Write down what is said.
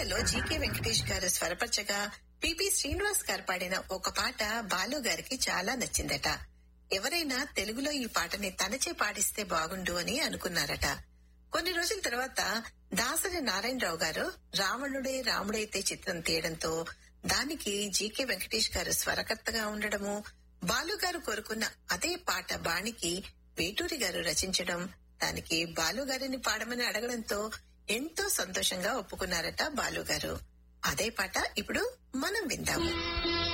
పాటలో జీకే వెంకటేష్ గారు స్వరపరచగా పిపి శ్రీనివాస్ గారు పాడిన ఒక పాట బాలు గారికి చాలా నచ్చిందట ఎవరైనా తెలుగులో ఈ పాటని తనచే పాడిస్తే బాగుండు అని అనుకున్నారట కొన్ని రోజుల తర్వాత దాసరి నారాయణరావు గారు రావణుడే రాముడైతే చిత్రం తీయడంతో దానికి జీకే వెంకటేష్ గారు స్వరకర్తగా ఉండడము బాలు గారు కోరుకున్న అదే పాట బాణికి వేటూరి గారు రచించడం దానికి బాలు గారిని పాడమని అడగడంతో ఎంతో సంతోషంగా ఒప్పుకున్నారట బాలు గారు అదే పాట ఇప్పుడు మనం విందాము